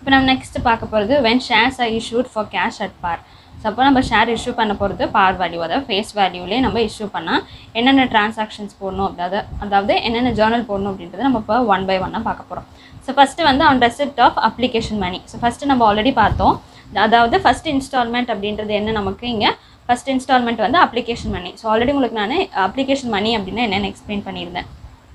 இப்போ நம்ம நெக்ஸ்ட் பார்க்க போகிறது when shares are issued for cash at par so அப்போ நம்ம ஷேர் இஷ்யூ பண்ண போகிறது பார் வேல்யூ அதாவது ஃபேஸ் வேல்யூலேயே நம்ம இஷ்யூ பண்ணால் என்னென்ன டிரான்சாக்ஷன்ஸ் போடணும் அதாவது அதாவது என்னென்ன ஜேர்னல் போடணும் அப்படின்றத நம்ம இப்போ ஒன் பை ஒன்னாக பார்க்க போகிறோம் ஸோ ஃபஸ்ட்டு வந்து on receipt of application money so first நம்ம ஆல்ரெடி பார்த்தோம் அதாவது ஃபஸ்ட் இன்ஸ்டால்மெண்ட் அப்படின்றது என்ன நமக்கு இங்கே ஃபஸ்ட் இன்ஸ்டால்மெண்ட் வந்து அப்ளிகேஷன் மணி ஸோ ஆல்ரெடி உங்களுக்கு நான் அப்ளிகேஷன் மணி அப்படின்னா என்னென்னு எக்ஸ்பிளைன் பண்ணியிருந்தேன்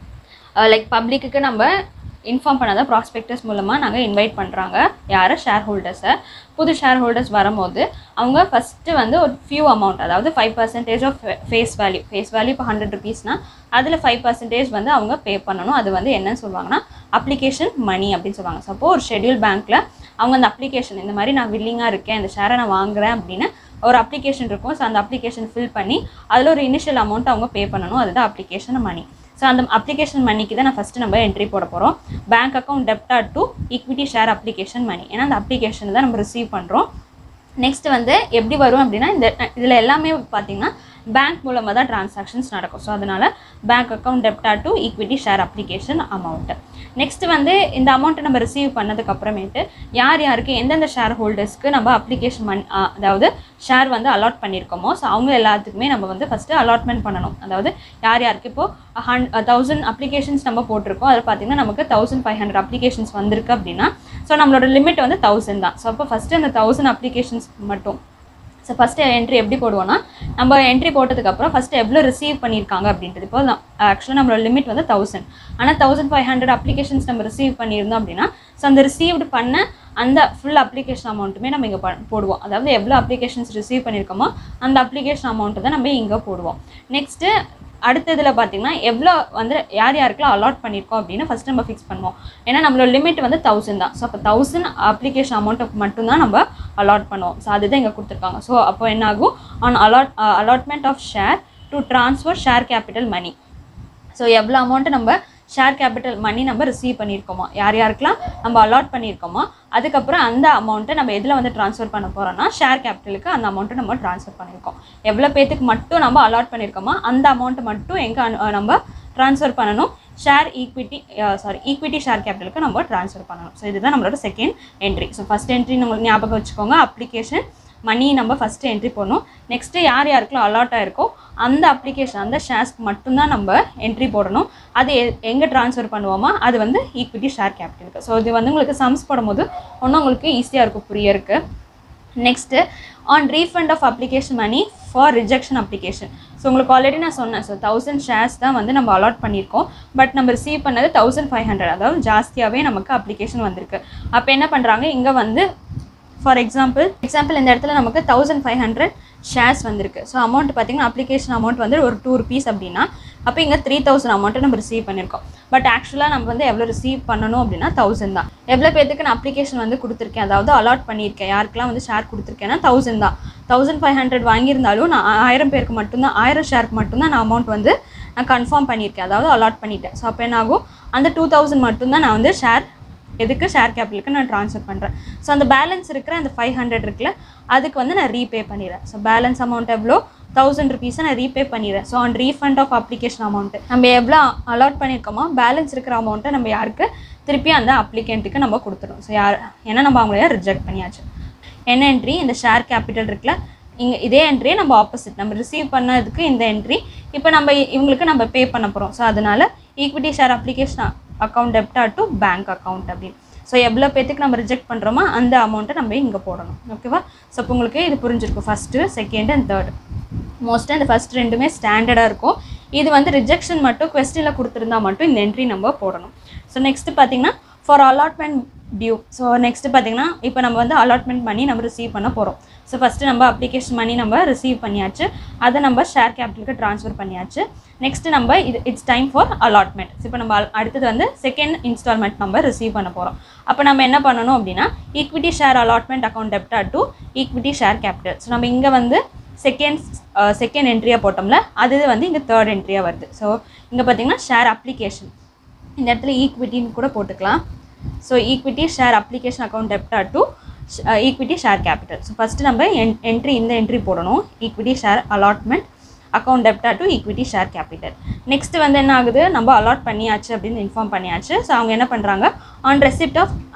லைக் பப்ளிக்கு நம்ம இன்ஃபார்ம் பண்ணாத ப்ராஸ்பெக்டர்ஸ் மூலமாக நாங்கள் இன்வைட் பண்ணுறாங்க யாரை ஷேர் ஹோல்டர்ஸை புது ஷேர் ஹோல்டர்ஸ் வரும்போது அவங்க ஃபஸ்ட்டு வந்து ஒரு ஃபியூ அமௌண்ட் அதாவது five percentage of face value face value இப்போ ஹண்ட்ரட் ருபீஸ்னால் அதில் ஃபைவ் பர்சன்டேஜ் வந்து அவங்க பே பண்ணணும் அது வந்து என்னன்னு சொல்லுவாங்கன்னா அப்ளிகேஷன் மணி அப்படின்னு சொல்லுவாங்க சப்போ ஒரு ஷெட்யூல் பேங்க்கில் அவங்க அந்த அப்ளிகேஷன் இந்த மாதிரி நான் வில்லிங்காக இருக்கேன் இந்த ஷேரை நான் வாங்குறேன் அப்படின்னு ஒரு அப்ளிகேஷன் இருக்கும் ஸோ அந்த அப்ளிகேஷன் ஃபில் பண்ணி அதில் ஒரு இனிஷியல் அமௌண்ட் அவங்க பே பண்ணணும் அதுதான் அப்ளிகேஷன் மணி ஸோ அந்த அப்ளிகேஷன் மணிக்கு தான் நான் ஃபஸ்ட்டு நம்ம என்ட்ரி போட போகிறோம் பேங்க் அக்கௌண்ட் டெப்டா to equity share application money ஏன்னா அந்த அப்ளிகேஷன் தான் நம்ம ரிசீவ் பண்ணுறோம் நெக்ஸ்ட் வந்து எப்படி வரும் அப்படின்னா இந்த இதில் எல்லாமே பார்த்தீங்கன்னா பேங்க் மூலமாக தான் டிரான்சாக்ஷன்ஸ் நடக்கும் ஸோ அதனால் பேங்க் அக்கௌண்ட் டெப்டா to equity share application amount next வந்து இந்த அமௌண்ட்டை நம்ம ரிசீவ் பண்ணதுக்கு அப்புறமேட்டு யார் யாருக்கு எந்தெந்த ஷேர் ஹோல்டர்ஸ்க்கு நம்ம அப்ளிகேஷன் மண் அதாவது ஷேர் வந்து அலாட் பண்ணியிருக்கோமோ ஸோ அவங்க எல்லாத்துக்குமே நம்ம வந்து ஃபஸ்ட்டு அலாட்மெண்ட் பண்ணணும் அதாவது யார் யாருக்கு இப்போது ஹன் தௌசண்ட் அப்ளிகேஷன்ஸ் நம்ம போட்டிருக்கோம் அதில் பார்த்தீங்கன்னா நமக்கு தௌசண்ட் ஃபைவ் ஹண்ட்ரட் அப்ளிகேஷன்ஸ் வந்திருக்கு அப்படின்னா ஸோ நம்மளோட லிமிட் வந்து தௌசண்ட் தான் ஸோ அப்போ ஃபஸ்ட்டு அந்த தௌசண்ட் அப்ளிகேஷன்ஸ் மட்டும் ஸோ ஃபஸ்ட்டு என்ட்ரி எப்படி போடுவோம்னா நம்ம என்ட்ரி போட்டதுக்கப்புறம் ஃபஸ்ட்டு எவ்வளோ ரிசீவ் பண்ணியிருக்காங்க அப்படின்றது இப்போ ஆக்சுவலாக நம்மளோட லிமிட் வந்து தௌசண்ட் ஆனால் தௌசண்ட் ஃபைவ் ஹண்ட்ரட் அப்ளிகேஷன்ஸ் நம்ம ரிசீவ் பண்ணியிருந்தோம் அப்படின்னா ஸோ அந்த ரிசீவ்டு பண்ண அந்த ஃபுல் அப்ளிகேஷன் அமௌண்ட்டுமே நம்ம இங்கே போடுவோம் அதாவது எவ்வளோ அப்ளிகேஷன்ஸ் ரிசீவ் பண்ணியிருக்கோமோ அந்த அப்ளிகேஷன் அமௌண்ட்டு தான் நம்ம இங்கே போடுவோம் நெக்ஸ்ட்டு அடுத்ததில் பார்த்தீங்கன்னா எவ்வளோ வந்து யார் யாருக்கெல்லாம் அலாட் பண்ணியிருக்கோம் அப்படின்னு ஃபஸ்ட் நம்ம ஃபிக்ஸ் பண்ணுவோம் ஏன்னா நம்மளோட லிமிட் வந்து தௌசண்ட் தான் ஸோ அப்போ தௌசண்ட் அப்ளிகேஷன் அமௌண்ட்டுக்கு மட்டும்தான் நம்ம அலாட் பண்ணுவோம் ஸோ அதுதான் இங்கே கொடுத்துருக்காங்க ஸோ அப்போ என்ன ஆகும் on allot allotment of share to transfer share capital money so எவ்வளோ அமௌண்ட்டு நம்ம ஷேர் கேபிட்டல் மணி நம்ம ரிசீவ் பண்ணியிருக்கோமோ யார் யாருக்கெல்லாம் நம்ம அலாட் பண்ணியிருக்கோமோ அதுக்கப்புறம் அந்த அமௌண்ட்டை நம்ம எதில் வந்து ட்ரான்ஸ்ஃபர் பண்ண போகிறோம்னா ஷேர் கேபிட்டலுக்கு அந்த அமௌண்ட்டை நம்ம ட்ரான்ஸ்ஃபர் பண்ணியிருக்கோம் எவ்வளோ பேத்துக்கு மட்டும் நம்ம அலாட் பண்ணியிருக்கோமோ அந்த அமௌண்ட்டை மட்டும் எங்கே நம்ம ட்ரான்ஸ்ஃபர் பண்ணணும் share equity sorry equity share கேபிட்டலுக்கு நம்ம ட்ரான்ஸ்ஃபர் பண்ணணும் ஸோ இதுதான் நம்மளோட second entry so first entry உங்களுக்கு ஞாபகம் வச்சுக்கோங்க அப்ளிகேஷன் மணி நம்ம ஃபஸ்ட்டு என்ட்ரி போடணும் நெக்ஸ்ட்டு யார் யாருக்கெல்லாம் அலாட் ஆயிருக்கோ அந்த அப்ளிகேஷன் அந்த ஷேர்ஸ்க்கு மட்டும்தான் நம்ம என்ட்ரி போடணும் அது எ எங்கே ட்ரான்ஸ்ஃபர் பண்ணுவோமோ அது வந்து ஈக்விட்டி ஷேர் கேபிட்டலுக்கு ஸோ இது வந்து உங்களுக்கு சம்ஸ் போடும்போது ஒன்றும் உங்களுக்கு ஈஸியாக இருக்கும் புரியறதுக்கு next on refund of application money for rejection application so உங்களுக்கு ஆல்ரெடி நான் சொன்னேன் ஸோ தௌசண்ட் ஷேர்ஸ் தான் வந்து நம்ம அலாட் பண்ணியிருக்கோம் பட் நம்ம ரிசீவ் பண்ணது தௌசண்ட் ஃபைவ் ஹண்ட்ரட் அதாவது ஜாஸ்தியாகவே நமக்கு அப்ளிகேஷன் வந்திருக்கு அப்போ என்ன பண்ணுறாங்க இங்கே வந்து ஃபார் எக்ஸாம்பிள் எக்ஸாம்பிள் இந்த இடத்துல நமக்கு தௌசண்ட் ஃபைவ் ஹண்ட்ரட் ஷேர்ஸ் வந்திருக்கு ஸோ அமௌண்ட் பார்த்தீங்கன்னா அப்ளிகேஷன் அமௌண்ட் வந்து ஒரு டூ ருபீஸ் அப்படின்னா அப்போ இங்கே த்ரீ தௌசண்ட் அமௌண்ட்டை நம்ம ரிசீவ் பண்ணியிருக்கோம் பட் ஆக்சுவலாக நம்ம வந்து எவ்வளோ ரிசீவ் பண்ணணும் அப்படின்னா தௌசண்ட் தான் எவ்வளோ பேத்துக்கு நான் அப்ளிகேஷன் வந்து கொடுத்துருக்கேன் அதாவது அலாட் பண்ணியிருக்கேன் யாருக்கெல்லாம் வந்து ஷேர் கொடுத்துருக்கேன்னா தௌசண்ட் தான் தௌசண்ட் ஃபைவ் ஹண்ட்ரட் வாங்கியிருந்தாலும் நான் ஆயிரம் பேருக்கு மட்டும்தான் ஆயிரம் ஷேருக்கு மட்டும்தான் நான் அமௌண்ட் வந்து நான் கன்ஃபார்ம் பண்ணியிருக்கேன் அதாவது அலாட் பண்ணிட்டேன் ஸோ அப்போ என்ன ஆகும் அந்த டூ தௌசண்ட் மட்டும்தான் நான் வந்து ஷேர் எதுக்கு ஷேர் கேபிட்டலுக்கு நான் ட்ரான்ஸ்ஃபர் பண்ணுறேன் ஸோ அந்த பேலன்ஸ் இருக்கிற அந்த ஃபைவ் ஹண்ட்ரட் இருக்குல்ல அதுக்கு வந்து நான் ரீபே பண்ணிடுறேன் ஸோ பேலன்ஸ் அமௌண்ட் எவ்வளோ தௌசண்ட் ருபீஸை நான் ரீபே பண்ணிடுறேன் so on refund of application amount நம்ம எவ்வளோ அலாட் பண்ணியிருக்கோமோ பேலன்ஸ் இருக்கிற அமௌண்ட்டை நம்ம யாருக்கு திருப்பி அந்த அப்ளிகண்ட்டுக்கு நம்ம கொடுத்துரும் ஸோ யார் ஏன்னா நம்ம அவங்கள ரிஜெக்ட் பண்ணியாச்சு என்ன என்ட்ரி இந்த ஷேர் கேபிட்டல் இருக்குல்ல இங்கே இதே என்ட்ரியை நம்ம ஆப்போசிட் நம்ம ரிசீவ் பண்ணதுக்கு இந்த என்ட்ரி இப்போ நம்ம இவங்களுக்கு நம்ம பே பண்ண போகிறோம் ஸோ அதனால் ஈக்விட்டி ஷேர் அப்ளிகேஷன் அக்கௌண்ட் டெப்டா டு பேங்க் அக்கௌண்ட் அப்படின்னு ஸோ எவ்வளோ பேத்துக்கு நம்ம ரிஜெக்ட் பண்ணுறோமோ அந்த அமௌண்ட்டை நம்ம இங்கே போடணும் ஓகேவா ஸோ இப்போ உங்களுக்கு இது புரிஞ்சிருக்கும் ஃபஸ்ட்டு செகண்ட் அண்ட் தேர்ட் மோஸ்ட்டாக இந்த ஃபஸ்ட் ரெண்டுமே ஸ்டாண்டர்டாக இருக்கும் இது வந்து ரிஜெக்ஷன் மட்டும் கொஸ்டினில் கொடுத்துருந்தா மட்டும் இந்த என்ட்ரி நம்ம போடணும் ஸோ நெக்ஸ்ட்டு பார்த்தீங்கன்னா for allotment due so next பார்த்தீங்கன்னா இப்போ நம்ம வந்து அலாட்மெண்ட் பண்ணி நம்ம ரிசீவ் பண்ண போகிறோம் ஸோ ஃபஸ்ட்டு நம்ம அப்ளிகேஷன் மணி நம்ம ரிசீவ் பண்ணியாச்சு அதை நம்ம ஷேர் கேபிட்டலுக்கு ட்ரான்ஸ்ஃபர் பண்ணியாச்சு நெக்ஸ்ட்டு நம்ம இது இட்ஸ் டைம் ஃபார் அலாட்மெண்ட் இப்போ நம்ம al- அடுத்தது வந்து செகண்ட் இன்ஸ்டால்மெண்ட் நம்ம ரிசீவ் பண்ண போகிறோம் அப்போ நம்ம என்ன பண்ணணும் அப்படின்னா ஈக்விட்டி ஷேர் அலாட்மெண்ட் அக்கௌண்ட் டெப்டா to equity share capital so நம்ம இங்கே வந்து செகண்ட் செகண்ட் என்ட்ரியாக போட்டோம்ல அது வந்து இங்கே தேர்ட் என்ட்ரியாக வருது ஸோ இங்கே பார்த்தீங்கன்னா ஷேர் அப்ளிகேஷன் இந்த இடத்துல ஈக்விட்டின்னு கூட போட்டுக்கலாம் so equity share application account டெப்டா to equity share capital so first நம்ம என்ட்ரி இந்த என்ட்ரி போடணும் ஈக்விட்டி ஷேர் அலாட்மெண்ட் அக்கௌண்ட் டெப்டா to equity share capital next வந்து என்ன ஆகுது நம்ம அலாட் பண்ணியாச்சு அப்படின்னு இன்ஃபார்ம் பண்ணியாச்சு ஸோ அவங்க என்ன பண்ணுறாங்க on receipt of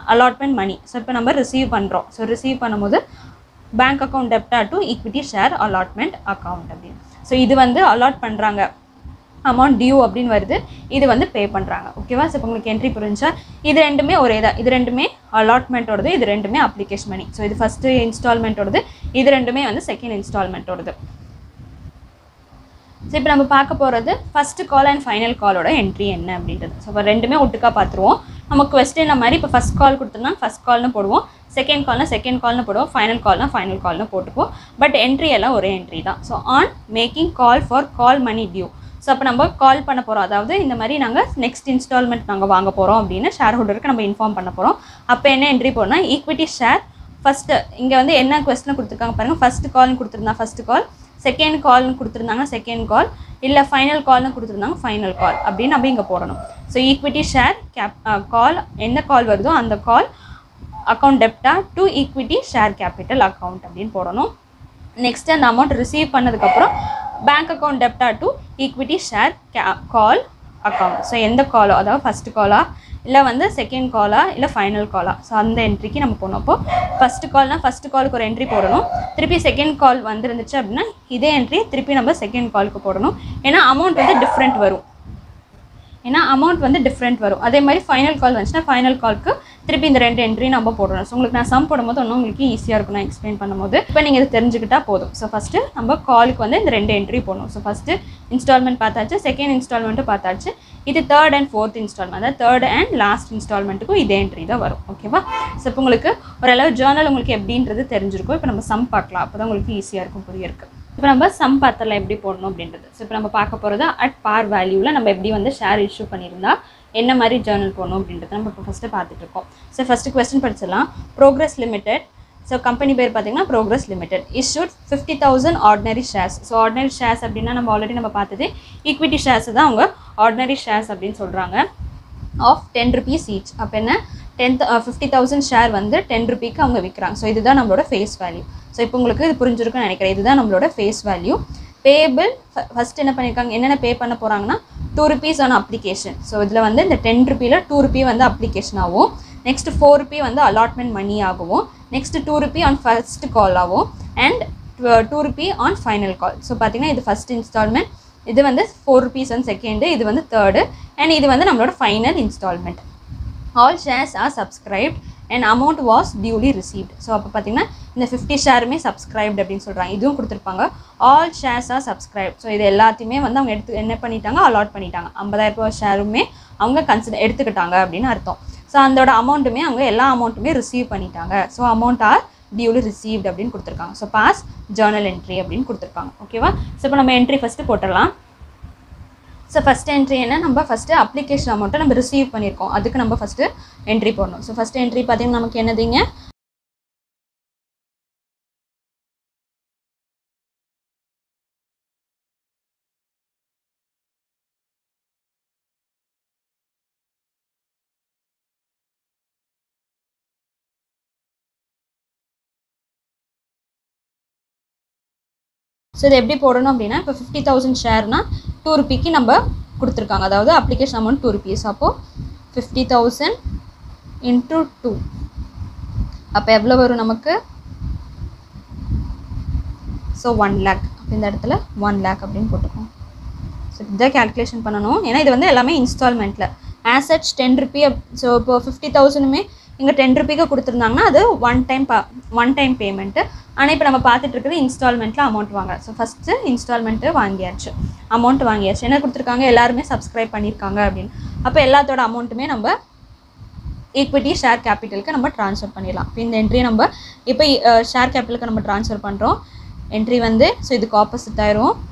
allotment money so இப்போ நம்ம ரிசீவ் பண்ணுறோம் ஸோ ரிசீவ் பண்ணும்போது பேங்க் அக்கௌண்ட் டெப்டா to equity share allotment account அப்படின்னு ஸோ இது வந்து அலாட் பண்ணுறாங்க அமௌண்ட் டியூ அப்படின்னு வருது இது வந்து பே பண்ணுறாங்க ஓகேவா ஸோ இப்போ உங்களுக்கு என்ட்ரி புரிஞ்சா இது ரெண்டுமே ஒரே தான் இது ரெண்டுமே அலாட்மெண்ட்டோடது இது ரெண்டுமே அப்ளிகேஷன் மணி ஸோ இது ஃபஸ்ட்டு இன்ஸ்டால்மெண்ட்டோடது இது ரெண்டுமே வந்து செகண்ட் இன்ஸ்டால்மெண்ட்டோடது ஸோ இப்போ நம்ம பார்க்க போகிறது ஃபஸ்ட்டு கால் அண்ட் ஃபைனல் காலோட என்ட்ரி என்ன அப்படின்றது ஸோ இப்போ ரெண்டுமே ஒட்டுக்கா பார்த்துருவோம் நம்ம கொஸ்டின் மாதிரி இப்போ ஃபஸ்ட் கால் கொடுத்தோம்னா ஃபஸ்ட் கால்னு போடுவோம் செகண்ட் கால்னா செகண்ட் கால்னு போடுவோம் ஃபைனல் கால்னா ஃபைனல் கால்னு போட்டுப்போம் பட் என்ட்ரி எல்லாம் ஒரே என்ட்ரி தான் so on making call for call money due so அப்போ நம்ம கால் பண்ண போகிறோம் அதாவது இந்த மாதிரி நாங்கள் நெக்ஸ்ட் இன்ஸ்டால்மெண்ட் நாங்கள் வாங்க போகிறோம் அப்படின்னு ஷேர் ஹோல்டருக்கு நம்ம இன்ஃபார்ம் பண்ண போகிறோம் அப்போ என்ன என்ட்ரி போடணும் ஈக்விட்டி ஷேர் ஃபஸ்ட்டு இங்கே வந்து என்ன கொஸ்டின் கொடுத்துருக்காங்க பாருங்கள் ஃபஸ்ட்டு கால்னு கொடுத்துருந்தா ஃபஸ்ட்டு கால் செகண்ட் கால்னு கொடுத்துருந்தாங்க செகண்ட் கால் இல்லை ஃபைனல் கால்னு கொடுத்துருந்தாங்க ஃபைனல் கால் அப்படின்னு நம்ம இங்கே போடணும் so equity share cap call எந்த கால் வருதோ அந்த கால் அக்கௌண்ட் டெப்டா to equity share capital account அப்படின்னு போடணும் நெக்ஸ்ட் அந்த அமௌண்ட் ரிசீவ் பண்ணதுக்கப்புறம் பேங்க் அக்கௌண்ட் டெப்டா to equity share call account so எந்த காலோ அதாவது ஃபஸ்ட்டு காலா இல்லை வந்து செகண்ட் காலா இல்லை ஃபைனல் காலா ஸோ அந்த என்ட்ரிக்கு நம்ம போகணும் அப்போ ஃபஸ்ட்டு கால்னா ஃபஸ்ட்டு காலுக்கு ஒரு என்ட்ரி போடணும் திருப்பி செகண்ட் கால் வந்துருந்துச்சு அப்படின்னா இதே என்ட்ரி திருப்பி நம்ம செகண்ட் காலுக்கு போடணும் ஏன்னா அமௌண்ட் வந்து டிஃப்ரெண்ட் வரும் ஏன்னா அமௌண்ட் வந்து டிஃப்ரெண்ட் வரும் அதே மாதிரி ஃபைனல் கால் வந்துச்சுன்னா ஃபைனல் கால்க்கு திருப்பி இந்த ரெண்டு என்ட்ரி நம்ம போடணும் ஸோ உங்களுக்கு நான் சம் போடும்போது இன்னும் உங்களுக்கு ஈஸியாக இருக்கும் நான் எக்ஸ்பிளைன் பண்ணும்போது இப்போ நீங்கள் இதை தெரிஞ்சுக்கிட்டா போதும் ஸோ ஃபஸ்ட்டு நம்ம காலுக்கு வந்து இந்த ரெண்டு என்ட்ரி போடணும் ஸோ ஃபஸ்ட்டு இன்ஸ்டால்மெண்ட் பார்த்தாச்சு செகண்ட் இன்ஸ்டால்மெண்ட்டும் பார்த்தாச்சு இது தேர்ட் அண்ட் ஃபோர்த் இன்ஸ்டால்மெண்ட் அதாவது தேர்ட் அண்ட் லாஸ்ட் இன்ஸ்டால்மெண்ட்டுக்கும் இதே என்ட்ரி தான் வரும் ஓகேவா ஸோ இப்போ உங்களுக்கு ஓரளவு ஜேர்னல் உங்களுக்கு எப்படின்றது தெரிஞ்சிருக்கும் இப்போ நம்ம சம் பார்க்கலாம் அப்போ தான் உங்களுக்கு ஈஸியாக இருக்கும் புரியறதுக்கு இப்போ நம்ம சம் பாத்திரல எப்படி போடணும் அப்படின்றது ஸோ இப்போ நம்ம பார்க்க போகிறது அட் பார் வேல்யூவில் நம்ம எப்படி வந்து ஷேர் இஷ்யூ பண்ணியிருந்தா என்ன மாதிரி ஜேர்னல் போடணும் அப்படின்றத நம்ம இப்போ ஃபஸ்ட்டு பார்த்துட்டு இருக்கோம் ஸோ ஃபஸ்ட்டு கொஸ்டின் படிச்சிடலாம் ப்ரோக்ரஸ் லிமிடெட் ஸோ கம்பெனி பேர் பார்த்தீங்கன்னா Progress Limited issued fifty thousand ordinary shares so ordinary shares அப்படின்னா நம்ம ஆல்ரெடி நம்ம பார்த்தது ஈக்விட்டி ஷேர்ஸ் தான் அவங்க ஆர்டினரி ஷேர்ஸ் அப்படின்னு சொல்கிறாங்க ஆஃப் டென் ருபீஸ் ஈச் அப்போ என்ன டென்த் ஃபிஃப்டி தௌசண்ட் ஷேர் வந்து டென் ருபீக்கு அவங்க விற்கிறாங்க ஸோ இதுதான் நம்மளோட ஃபேஸ் வேல்யூ ஸோ இப்போ உங்களுக்கு இது புரிஞ்சிருக்குன்னு நினைக்கிறேன் இதுதான் நம்மளோட ஃபேஸ் வேல்யூ பேபிள் ஃபஸ்ட் என்ன பண்ணியிருக்காங்க என்னென்ன பே பண்ண போகிறாங்கன்னா two rupees on application so இதில் வந்து இந்த டென் ருபியில் டூ ருபி வந்து அப்ளிகேஷன் ஆகும் நெக்ஸ்ட் ஃபோர் ருபி வந்து அலாட்மெண்ட் மணி ஆகவும் next two rupee on first call ஆகும் and two rupee on final call so பார்த்தீங்கன்னா இது ஃபஸ்ட் இன்ஸ்டால்மெண்ட் இது வந்து ஃபோர் ருபீஸ் அண்ட் செகண்டு இது வந்து தேர்டு அண்ட் இது வந்து நம்மளோட final instalment all shares are subscribed and amount was duly received so அப்போ பார்த்தீங்கன்னா இந்த ஃபிஃப்டி ஷேருமே சப்ஸ்கிரைப்ட் அப்படின்னு சொல்கிறாங்க இதுவும் கொடுத்துருப்பாங்க all shares are subscribe so இது எல்லாத்தையுமே வந்து அவங்க எடுத்து என்ன பண்ணிட்டாங்க அலாட் பண்ணிட்டாங்க ஐம்பதாயிரம் ரூபாய் ஷேருமே அவங்க கன்சிடர் எடுத்துக்கிட்டாங்க அப்படின்னு அர்த்தம் ஸோ அதோட அமௌண்ட்டுமே அவங்க எல்லா அமௌண்ட்டுமே ரிசீவ் பண்ணிட்டாங்க so amount are duly received அப்படின்னு கொடுத்துருக்காங்க ஸோ பாஸ் ஜேர்னல் என்ட்ரி அப்படின்னு கொடுத்துருக்காங்க ஓகேவா ஸோ இப்போ நம்ம என்ட்ரி ஃபஸ்ட்டு போட்டுடலாம் ஸோ ஃபஸ்ட் என்ட்ரி என்ன நம்ம ஃபஸ்ட்டு அப்ளிகேஷன் அமௌண்ட்டை நம்ம ரிசீவ் பண்ணியிருக்கோம் அதுக்கு நம்ம ஃபஸ்ட்டு என்ட்ரி போடணும் ஸோ ஃபஸ்ட் என்ட்ரி பார்த்தீங்கன்னா நமக்கு என்னதுங்க ஸோ இது எப்படி போடணும் அப்படின்னா இப்போ ஃபிஃப்டி தௌசண்ட் ஷேர்னா டூ ருபிக்கு நம்ம கொடுத்துருக்காங்க அதாவது அப்ளிகேஷன் அமௌண்ட் டூ ருபீஸ் அப்போது ஃபிஃப்டி தௌசண்ட் இன்ட்டு டூ அப்போ எவ்வளோ வரும் நமக்கு ஸோ ஒன் லேக் அப்போ இந்த இடத்துல ஒன் லேக் அப்படின்னு போட்டுக்கோம் ஸோ இதான் கேல்குலேஷன் பண்ணணும் ஏன்னா இது வந்து எல்லாமே இன்ஸ்டால்மெண்ட்டில் ஆசட்ஸ் டென் ருபி ஸோ இப்போ ஃபிஃப்டி தௌசண்ட்மே இங்கே டென் ருபிக்கு கொடுத்துருந்தாங்கன்னா அது ஒன் டைம் பா ஒன் டைம் பேமெண்ட்டு ஆனால் இப்போ நம்ம பார்த்துட்டு இருக்கிறது இன்ஸ்டால்மெண்ட்டில் அமௌண்ட் வாங்க ஸோ ஃபஸ்ட்டு இன்ஸ்டால்மெண்ட்டு வாங்கியாச்சு அமௌண்ட் வாங்கியாச்சு என்ன கொடுத்துருக்காங்க எல்லாருமே சப்ஸ்கிரைப் பண்ணியிருக்காங்க அப்படின்னு அப்போ எல்லாத்தோட அமௌண்ட்டுமே நம்ம ஈக்விட்டி ஷேர் கேபிட்டலுக்கு நம்ம ட்ரான்ஸ்ஃபர் பண்ணிடலாம் இப்போ இந்த என்ட்ரி நம்ம இப்போ ஷேர் கேபிட்டலுக்கு நம்ம ட்ரான்ஸ்ஃபர் பண்ணுறோம் என்ட்ரி வந்து ஸோ இதுக்கு ஆப்போசிட் ஆயிரும்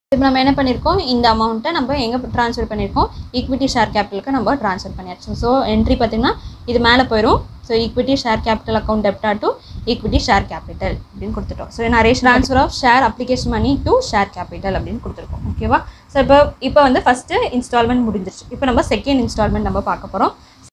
இப்போ நம்ம என்ன பண்ணியிருக்கோம் இந்த அமௌண்ட்டை நம்ம எங்கே ட்ரான்ஸ்ஃபர் பண்ணியிருக்கோம் ஈக்விட்டி ஷேர் கேபிட்டலுக்கு நம்ம ட்ரான்ஸ்ஃபர் பண்ணியாச்சு ஸோ என்ட்ரி பார்த்திங்கன்னா இது மேலே போயிடும் so equity share capital account டெப்டா டு ஈக்விட்டி ஷேர் கேபிட்டல் அப்படின்னு கொடுத்துட்டோம் ஸோ நிறைய transfer of share application money to share capital அப்படின்னு கொடுத்துருக்கோம் ஓகேவா ஸோ இப்போ இப்போ வந்து ஃபஸ்ட்டு இன்ஸ்டால்மெண்ட் முடிஞ்சிருச்சு இப்போ நம்ம செகண்ட் இன்ஸ்டால்மெண்ட் நம்ம பார்க்க போகிறோம்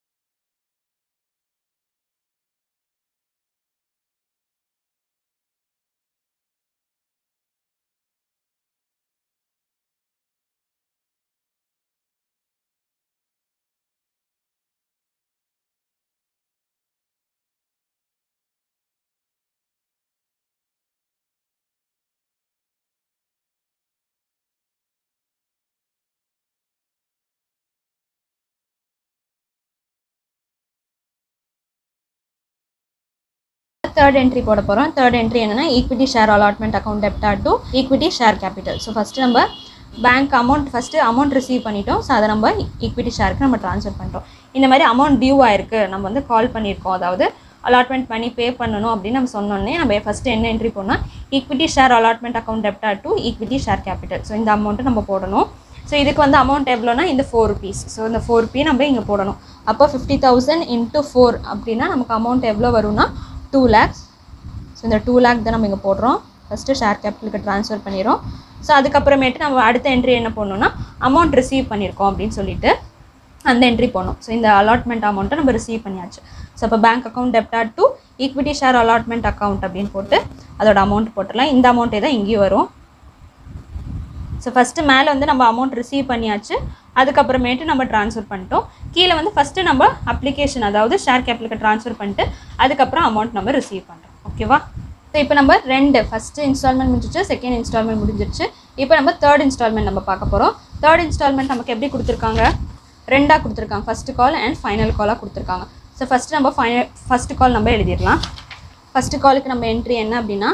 தேர்ட் என்ட்ரி போட போகிறோம் தேர்ட் என்ட்ரி என்னன்னா ஈக்விட்டி ஷேர் அலாட்மெண்ட் அக்கௌண்ட் டெப்டா to equity share capital so first நம்ம bank amount first amount receive பண்ணிட்டோம் ஸோ அதை நம்ம ஈக்விட்டி ஷேருக்கு நம்ம ட்ரான்ஸ்ஃபர் பண்ணிட்டோம் இந்த மாதிரி அமௌண்ட் டியூ ஆயிருக்கு நம்ம வந்து கால் பண்ணியிருக்கோம் அதாவது அலாட்மெண்ட் பண்ணி பே பண்ணணும் அப்படின்னு நம்ம சொன்னோன்னே நம்ம ஃபஸ்ட்டு என்ன என்ட்ரி போனால் ஈக்விட்டி ஷேர் அலாட்மெண்ட் அக்கௌண்ட் டெப்டா to equity share capital so இந்த அமௌண்ட்டு நம்ம போடணும் ஸோ இதுக்கு வந்து அமௌண்ட் எவ்வளோனா இந்த ஃபோர் ருபீஸ் ஸோ இந்த ஃபோர் ருபி நம்ம இங்கே போடணும் அப்போ ஃபிஃப்டி தௌசண்ட் இன்ட்டு ஃபோர் அப்படின்னா நமக்கு அமௌண்ட் எவ்வளோ வரும்னா டூ லேக்ஸ் ஸோ இந்த டூ லேக் தான் நம்ம இங்கே போடுறோம் ஃபஸ்ட்டு ஷேர் கேபிட்டலுக்கு ட்ரான்ஸ்ஃபர் பண்ணிடுறோம் ஸோ அதுக்கப்புறமேட்டு நம்ம அடுத்த என்ட்ரி என்ன பண்ணணும்னா அமௌண்ட் ரிசீவ் பண்ணியிருக்கோம் அப்படின்னு சொல்லிட்டு அந்த என்ட்ரி போடணும் ஸோ இந்த அலாட்மெண்ட் அமௌண்ட்டை நம்ம ரிசீவ் பண்ணியாச்சு ஸோ இப்போ பேங்க் அக்கௌண்ட் டெப்டா to equity share allotment account அப்படின்னு போட்டு அதோட அமௌண்ட் போட்டுடலாம் இந்த அமௌண்ட்டே தான் இங்கேயும் வரும் ஸோ ஃபஸ்ட்டு மேலே வந்து நம்ம அமௌண்ட் ரிசீவ் பண்ணியாச்சு அதுக்கப்புறமேட்டு நம்ம ட்ரான்ஸ்ஃபர் பண்ணிட்டோம் கீழே வந்து ஃபஸ்ட்டு நம்ம அப்ளிகேஷன் அதாவது ஷேர் கேபிட்டலுக்கு ட்ரான்ஸ்ஃபர் பண்ணிட்டு அதுக்கப்புறம் அமௌண்ட் நம்ம ரிசீவ் பண்ணுறோம் ஓகேவா ஸோ இப்போ நம்ம ரெண்டு ஃபஸ்ட்டு இன்ஸ்டால்மெண்ட் முடிஞ்சிச்சு செகண்ட் இன்ஸ்டால்மெண்ட் முடிஞ்சிருச்சு இப்போ நம்ம தேர்ட் இன்ஸ்டால்மெண்ட் நம்ம பார்க்க போகிறோம் தேர்ட் இன்ஸ்டால்மெண்ட் நமக்கு எப்படி கொடுத்துருக்காங்க ரெண்டாக கொடுத்துருக்காங்க ஃபஸ்ட்டு கால் அண்ட் ஃபைனல் காலாக கொடுத்துருக்காங்க ஸோ ஃபஸ்ட்டு நம்ம ஃபைனல் ஃபஸ்ட்டு கால் நம்ம எழுதிடலாம் ஃபஸ்ட்டு காலுக்கு நம்ம என்ட்ரி என்ன அப்படின்னா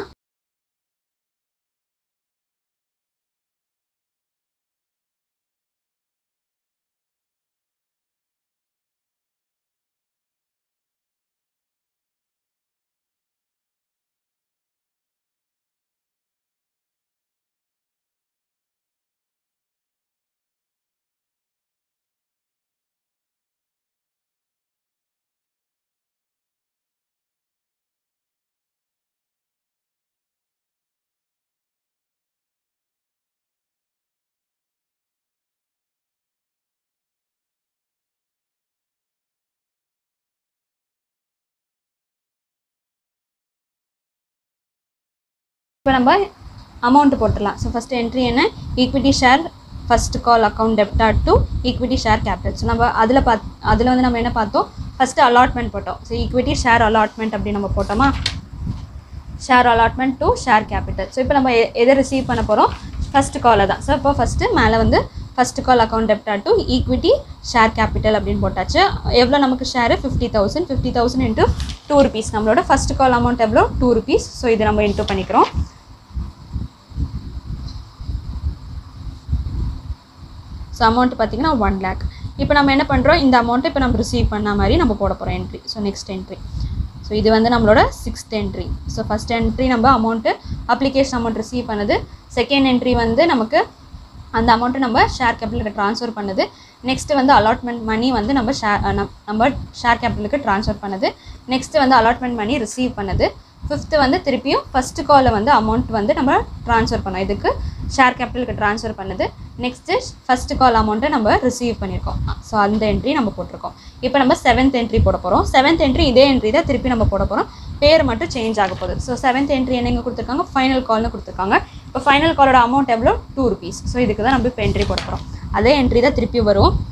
இப்போ நம்ம அமௌண்ட் போட்டுடலாம் ஸோ ஃபஸ்ட்டு என்ட்ரி என்ன equity share first call account டெப்டா to equity share capital so நம்ம அதில் பாத் அதில் வந்து நம்ம என்ன பார்த்தோம் ஃபஸ்ட்டு அலாட்மெண்ட் போட்டோம் ஸோ ஈக்விட்டி ஷேர் அலாட்மெண்ட் அப்படி நம்ம போட்டோமா share allotment to share capital so இப்போ நம்ம எ- எதை ரிசீவ் பண்ண போகிறோம் ஃபஸ்ட் காலை தான் ஸோ இப்போ ஃபஸ்ட்டு மேலே வந்து ஃபஸ்ட் கால் அக்கௌண்ட் டெப்டா டு ஈக்விட்டி ஷேர் கேபிட்டல் அப்படின்னு போட்டாச்சு எவ்வளோ நமக்கு share fifty thousand fifty thousand into two rupees நம்மளோட ஃபஸ்ட் கால் அமௌண்ட் எவ்வளோ டூ ருபீஸ் ஸோ இது நம்ம இன்ட்டு பண்ணிக்கிறோம் ஸோ அமௌண்ட் பார்த்தீங்கன்னா ஒன் லேக் இப்போ நம்ம என்ன பண்ணுறோம் இந்த அமௌண்ட்டை இப்போ நம்ம ரிசீவ் பண்ண மாதிரி நம்ம போட போகிறோம் entry so next entry so இது வந்து நம்மளோட sixth entry so first entry நம்ம அமௌண்ட்டு அப்ளிகேஷன் அமௌண்ட் ரிசீவ் பண்ணது செகண்ட் என்ட்ரி வந்து நமக்கு அந்த அமௌண்ட்டை நம்ம ஷேர் கேபிட்டலுக்கு ட்ரான்ஸ்ஃபர் பண்ணது நெக்ஸ்ட்டு வந்து அலாட்மெண்ட் மணி வந்து நம்ம ஷேர் நம்ம ஷேர் கேபிட்டலுக்கு ட்ரான்ஸ்ஃபர் பண்ணது நெக்ஸ்ட்டு வந்து அலாட்மெண்ட் மணி ரிசீவ் பண்ணது ஃபிஃப்த்து வந்து திருப்பியும் ஃபஸ்ட்டு காலில் வந்து அமௌண்ட் வந்து நம்ம ட்ரான்ஸ்ஃபர் பண்ணோம் இதுக்கு ஷேர் கேபிட்டலுக்கு ட்ரான்ஸ்ஃபர் பண்ணது நெக்ஸ்ட்டு ஃபஸ்ட்டு கால் அமௌண்ட்டை நம்ம ரிசீவ் பண்ணியிருக்கோம் ஸோ அந்த என்ட்ரி நம்ம போட்டிருக்கோம் இப்போ நம்ம செவன்த் என்ட்ரி போட போகிறோம் செவன்த் என்ட்ரி இதே என்ட்ரி தான் திருப்பி நம்ம போட போகிறோம் பேர் மட்டும் சேஞ்ச் ஆக போகுது ஸோ செவன்த் என்ட்ரி என்னங்க கொடுத்துருக்காங்க ஃபைனல் கால்னு கொடுத்துருக்காங்க இப்போ ஃபைனல் காலோட அமௌண்ட் எவ்வளோ டூ ருபீஸ் ஸோ இதுக்கு தான் நம்ம இப்போ என்ட்ரி போட போகிறோம் அதே என்ட்ரி தான் திருப்பி வரும்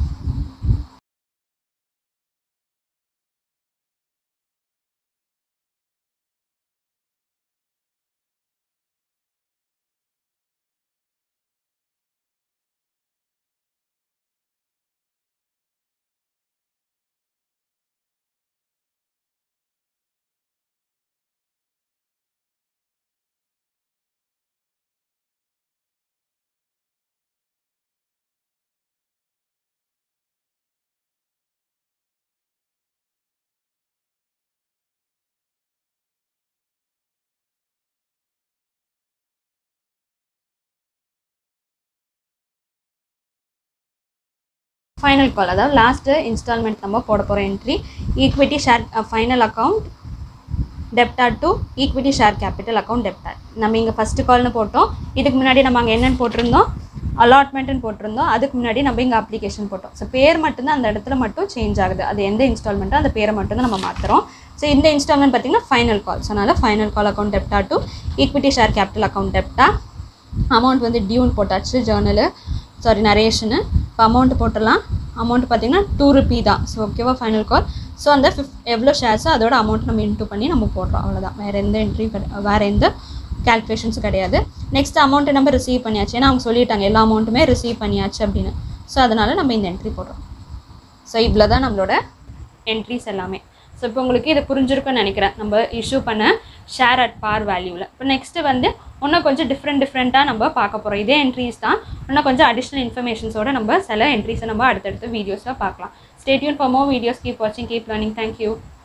ஃபைனல் கால் அதாவது லாஸ்ட்டு இன்ஸ்டால்மெண்ட் நம்ம போட போகிற entry equity share final account debtor to equity share capital account debtor நம்ம இங்கே ஃபஸ்ட்டு கால்னு போட்டோம் இதுக்கு முன்னாடி நம்ம அங்கே என்னென்னு போட்டிருந்தோம் அலாட்மெண்ட்டுன்னு போட்டிருந்தோம் அதுக்கு முன்னாடி நம்ம இங்கே அப்ளிகேஷன் போட்டோம் ஸோ பேர் மட்டும்தான் அந்த இடத்துல மட்டும் சேஞ்ச் ஆகுது அது எந்த இன்ஸ்டால்மெண்ட்டோ அந்த பேரை மட்டும் தான் நம்ம மாற்றுறோம் ஸோ இந்த இன்ஸ்டால்மெண்ட் பார்த்தீங்கன்னா ஃபைனல் கால் ஸோ அதனால் ஃபைனல் கால் அக்கௌண்ட் டெப்டா to equity share capital account டெப்டா amount வந்து டியூன் போட்டாச்சு ஜேர்னலு சாரி நரேஷனு இப்போ அமௌண்ட் போட்டுடலாம் அமௌண்ட் பார்த்தீங்கன்னா டூ ருபி தான் ஸோ ஓகேவா ஃபைனல் கால் ஸோ அந்த ஃபிஃப் எவ்வளோ ஷேர்ஸோ அதோட அமௌண்ட் நம்ம இன்ட்டு பண்ணி நம்ம போடுறோம் அவ்வளோதான் வேறு எந்த என்ட்ரி வேறு எந்த கேல்குலேஷன்ஸும் கிடையாது நெக்ஸ்ட் அமௌண்ட்டை நம்ம ரிசீவ் பண்ணியாச்சு ஏன்னா அவங்க சொல்லிட்டாங்க எல்லா அமௌண்ட்டுமே ரிசீவ் பண்ணியாச்சு அப்படின்னு ஸோ அதனால் நம்ம இந்த என்ட்ரி போடுறோம் ஸோ இவ்வளோ தான் நம்மளோட என்ட்ரிஸ் எல்லாமே ஸோ இப்போ உங்களுக்கு இது புரிஞ்சிருக்குன்னு நினைக்கிறேன் நம்ம இஷ்யூ பண்ண ஷேர் அட் பார் வேல்யூவில் இப்போ நெக்ஸ்ட்டு வந்து இன்னும் கொஞ்சம் டிஃப்ரெண்ட் டிஃப்ரெண்ட்டாக நம்ம பார்க்க போகிறோம் இதே என்ட்ரிஸ் தான் இன்னும் கொஞ்சம் அடிஷ்னல் இன்ஃபர்மேஷன்ஸோட நம்ம சில என்ட்ரிஸை நம்ம அடுத்தடுத்த வீடியோஸில் பார்க்கலாம் stay tuned for more videos keep வாட்சிங் கீப் லேர்னிங் தேங்க்யூ